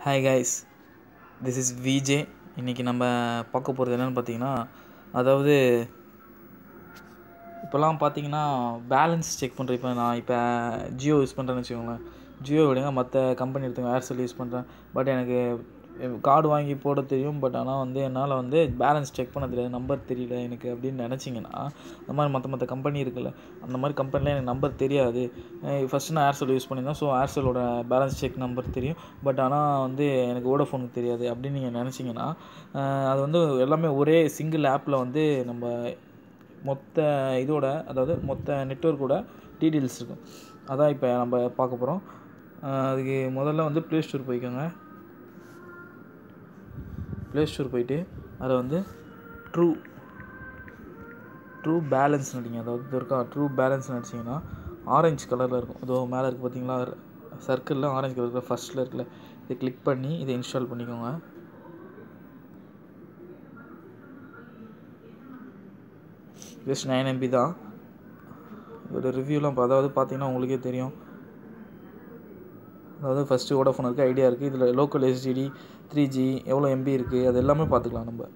hi guys this is VJ இன்றைக்கி நம்ம பார்க்க போகிறது என்னென்னு பார்த்தீங்கன்னா அதாவது இப்போலாம் பார்த்தீங்கன்னா பேலன்ஸ் செக் பண்ணுறேன் இப்போ நான் இப்போ ஜியோ யூஸ் பண்ணுறேன்னு வச்சுக்கோங்களேன் ஜியோ விடுங்க மற்ற கம்பெனி எடுத்துங்க ஏர்செல் யூஸ் பண்ணுறேன் பட் எனக்கு கார்டு வாங்கி போட தெரியும் பட் ஆனால் வந்து என்னால் வந்து பேலன்ஸ் செக் பண்ண தெரியாது நம்பர் தெரியல எனக்கு அப்படின்னு நினச்சிங்கன்னா இந்த மாதிரி மற்ற மற்ற கம்பெனி இருக்குல்ல அந்த மாதிரி கம்பெனியில் எனக்கு நம்பர் தெரியாது ஃபஸ்ட்டு நான் ஏர்செல் யூஸ் பண்ணியிருந்தேன் ஸோ ஏர்செல்லோட பேலன்ஸ் செக் நம்பர் தெரியும் பட் ஆனால் வந்து எனக்கு வோடஃபோனுக்கு தெரியாது அப்படின்னு நீங்கள் நினச்சிங்கன்னா அது வந்து எல்லாமே ஒரே சிங்கிள் ஆப்பில் வந்து நம்ம மொத்த இதோட அதாவது மொத்த நெட்ஒர்க்கோட டீட்டெயில்ஸ் இருக்கும் அதான் இப்போ நம்ம பார்க்க போகிறோம் அதுக்கு முதல்ல வந்து ப்ளே ஸ்டோர் போய்க்கோங்க ப்ளே ஸ்டோர் போயிட்டு அதில் வந்து ட்ரூ ட்ரூ பேலன்ஸ் நடிங்க அதாவது இது இருக்கா ட்ரூ பேலன்ஸ் நடிச்சிங்கன்னா ஆரஞ்சு கலரில் இருக்கும் இதோ மேலே இருக்குது பார்த்தீங்களா சர்க்கிளில் ஆரஞ்சு கலர் இருக்கிற ஃபஸ்ட்டில் இருக்குல்ல இதை கிளிக் பண்ணி இதை இன்ஸ்டால் பண்ணிக்கோங்க ஜஸ்ட் நைன் எம்பி தான் இதோட ரிவ்யூலாம் அதாவது பார்த்தீங்கன்னா உங்களுக்கே தெரியும் அதாவது ஃபஸ்ட்டு வோடஃபோன் இருக்குது ஐடியா இருக்குது இதில் லோக்கல் எஸ்டிடி த்ரீ ஜி எவ்வளோ எம்பி இருக்குது அது எல்லாமே பார்த்துக்கலாம் நம்ம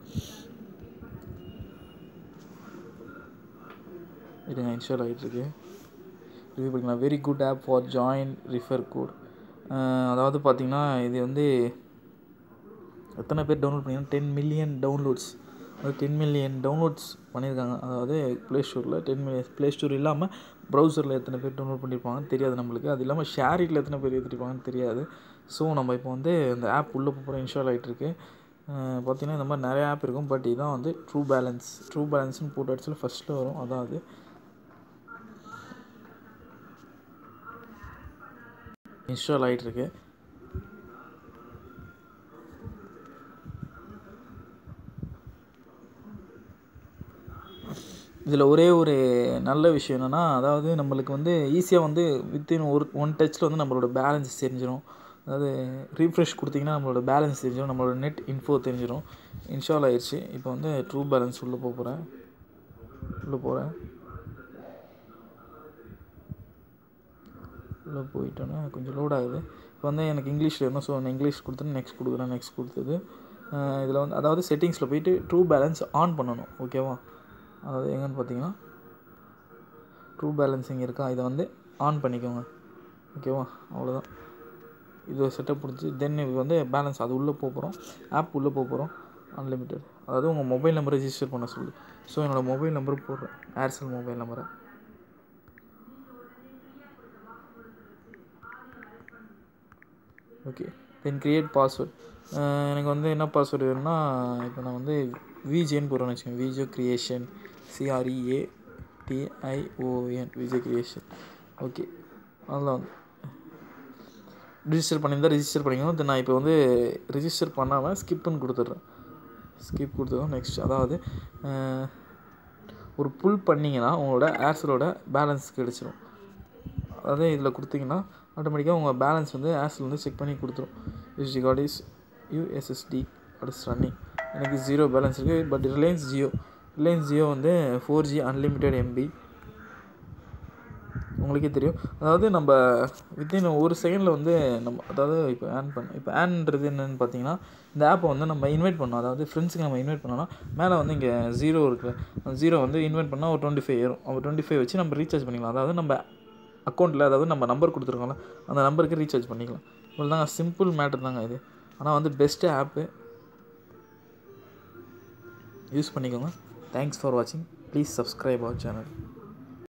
இருங்க இன்ஸ்டால் ஆகிட்டுருக்கு ரிவ்யூ பண்ணிக்கலாம் very good app for join refer code அதாவது பார்த்திங்கன்னா இது வந்து எத்தனை பேர் டவுன்லோட் பண்ணிங்கன்னா டென் மில்லியன் டவுன்லோட்ஸ் அதாவது டென் மில்லியன் டவுன்லோட்ஸ் பண்ணியிருக்காங்க அதாவது ப்ளே ஸ்டோரில் டென் மில்லியன் ப்ளே ஸ்டோர் இல்லாமல் ப்ரௌசரில் எத்தனை பேர் டவுன்லோட் பண்ணியிருப்பாங்கன்னு தெரியாது நம்மளுக்கு அது இல்லாமல் ஷேரிட்டில் எத்தனை பேர் ஏற்றிருப்பாங்கன்னு தெரியாது ஸோ நம்ம இப்போ வந்து இந்த ஆப் உள்ளே போகிற இன்ஸ்டால் ஆகிட்டுருக்கு பார்த்திங்கன்னா இந்த மாதிரி நிறைய ஆப் இருக்கும் பட் இதான் வந்து ட்ரூ பேலன்ஸ் ட்ரூ பேலன்ஸ்னு போட்டு அடிச்சால் ஃபஸ்ட்டில் வரும் அதான் அது இன்ஸ்டால் ஆகிட்டுருக்கு இதில் ஒரே ஒரு நல்ல விஷயம் என்னென்னா அதாவது நம்மளுக்கு வந்து ஈஸியாக வந்து வித்தின் ஒரு ஒன் டச்சில் வந்து நம்மளோட பேலன்ஸ் தெரிஞ்சிடும் அதாவது ரீஃப்ரெஷ் கொடுத்திங்கன்னா நம்மளோட பேலன்ஸ் தெரிஞ்சிடும் நம்மளோட நெட் இன்ஃபோ தெரிஞ்சிடும் இன்ஸ்டால் ஆயிடுச்சு இப்போ வந்து ட்ரூ பேலன்ஸ் உள்ளே போக போகிறேன் உள்ளே போகிறேன் உள்ளே போயிட்டோன்னா கொஞ்சம் லோட் ஆகுது இப்போ வந்து எனக்கு இங்கிலீஷில் இருந்தால் ஸோ நான் இங்கிலீஷ் கொடுத்துட்டு நெக்ஸ்ட் கொடுக்குறேன் நெக்ஸ்ட் கொடுத்தது இதில் வந்து அதாவது செட்டிங்ஸில் போயிட்டு ட்ரூ பேலன்ஸ் ஆன் பண்ணணும் ஓகேவா அதாவது எங்கன்னு பார்த்தீங்கன்னா ட்ரூ பேலன்ஸிங் இருக்கா இதை வந்து ஆன் பண்ணிக்கோங்க ஓகேவா அவ்வளோதான் இது செட்டப் பிடிச்சி தென் இது வந்து பேலன்ஸ் அது உள்ளே போக போகிறோம் ஆப் உள்ளே போக போகிறோம் அன்லிமிட்டெட் அதாவது உங்கள் மொபைல் நம்பர் ரிஜிஸ்டர் பண்ண சொல்லு ஸோ என்னோடய மொபைல் நம்பர் போடுறேன் ஏர்செல் மொபைல் நம்பரை ஓகே தென் க்ரியேட் பாஸ்வேர்ட் எனக்கு வந்து என்ன பாஸ்வேர்டு வேணும்னா இப்போ நான் வந்து விஜேன்னு போடுறேன்னு வச்சுக்கோங்க VJ creation C R E A T I O N VJ creation okay அதில் வந்து ரிஜிஸ்டர் பண்ணியிருந்தால் ரிஜிஸ்டர் பண்ணிக்கணும் தென் நான் இப்போ வந்து ரிஜிஸ்டர் பண்ணாமல் ஸ்கிப்புன்னு கொடுத்துட்றேன் ஸ்கிப் கொடுத்துருவோம் நெக்ஸ்ட் அதாவது ஒரு புல் பண்ணிங்கன்னா உங்களோட ஏர்செலோட பேலன்ஸ் கிடச்சிரும் அதாவது இதில் கொடுத்தீங்கன்னா ஆட்டோமேட்டிக்காக உங்கள் பேலன்ஸ் வந்து ஏர்செல் வந்து செக் பண்ணி கொடுத்துரும் U S D card is U S S D card is running எனக்கு ஜீரோ பேலன்ஸ் இருக்குது பட் ரிலையன்ஸ் ஜியோ ரிலையன்ஸ் ஜியோ வந்து ஃபோர் ஜி அன்லிமிட்டெட் எம்பி உங்களுக்கே தெரியும் அதாவது நம்ம வித்தின் ஒரு செகண்டில் வந்து நம்ம அதாவது இப்போ ஆன் பண்ண இப்போ ஆன்ன்றது என்னென்னு பார்த்தீங்கன்னா இந்த ஆப்பை வந்து நம்ம இன்வைட் பண்ணோம் அதாவது ஃப்ரெண்ட்ஸுக்கு நம்ம இன்வைட் பண்ணோம்னா மேலே வந்து இங்கே ஜீரோ இருக்குது அந்த ஜீரோ வந்து இன்வைட் பண்ணால் ஒரு டுவெண்ட்டி ஃபைவ் ஏறும் ஒரு டுவெண்ட்டி ஃபைவ் வச்சு நம்ம ரீசார்ஜ் பண்ணிக்கலாம் அதாவது நம்ம அக்கௌண்ட்டில் அதாவது நம்ம நம்பர் கொடுத்துருக்கோம்ல அந்த நம்பருக்கு ரீசார்ஜ் பண்ணிக்கலாம் இவ்வளோ தாங்க சிம்பிள் மேட்டர் தாங்க இது ஆனால் வந்து பெஸ்ட்டு ஆப்பு யூஸ் பண்ணிக்கோங்க தேங்க்ஸ் ஃபார் வாட்சிங் ப்ளீஸ் சப்ஸ்கிரைப் அவர் சேனல்